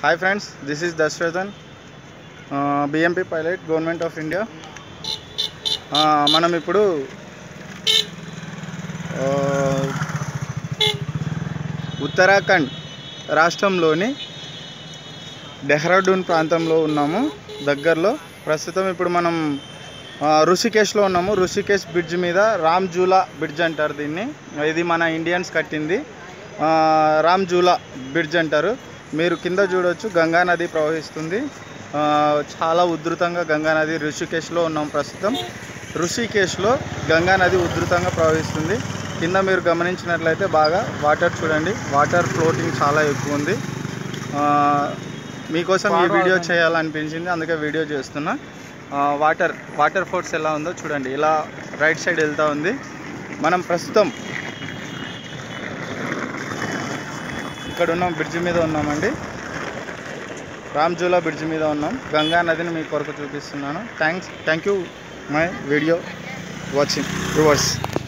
hi friends this is Dasarathan BMP pilot government of India మనం ఇప్పుడు ఆ, ఉత్తరాఖండ్ రాష్ట్రంలోని డెహ్రాడూన్ ప్రాంతంలో ఉన్నాము దగ్గరలో ప్రస్తుతం ఇప్పుడు మనం ఆ, ఋషికేశ్లో ఉన్నాము ఋషికేశ్ బ్రిడ్జ్ మీద రామ్ జూలా బ్రిడ్జ్ అంటారు దీన్ని ఇది మన ఇండియన్స్ కట్టింది ఆ, రామ్ జూలా బ్రిడ్జ్ అంటారు మీరు కింద చూడొచ్చు గంగా నది ప్రవహిస్తుంది ఆ, చాలా ఉధృతంగా గంగా నది ఋషికేశ్లో ఉన్నాం ప్రస్తుతం ఋషికేశ్లో గంగా నది ఉధృతంగా ప్రవహిస్తుంది కింద మీరు గమనించినట్లయితే బాగా వాటర్ చూడండి వాటర్ ఫ్లోటింగ్ చాలా ఎక్కువ ఉంది ఆ, మీకోసం ఈ వీడియో చేయాలనిపించింది అందుకే వీడియో చేస్తున్నా ఆ, వాటర్ వాటర్ ఫోర్స్ ఎలా ఉందో చూడండి ఇలా రైట్ సైడ్ వెళ్తూ ఉంది మనం ప్రస్తుతం ఇక్కడ ఉన్నాం బ్రిడ్జ్ మీద ఉన్నామండి రామ్జూలా బ్రిడ్జ్ మీద ఉన్నాం గంగా నదిని మీ కొరకు చూపిస్తున్నాను thanks thank you my video watching viewers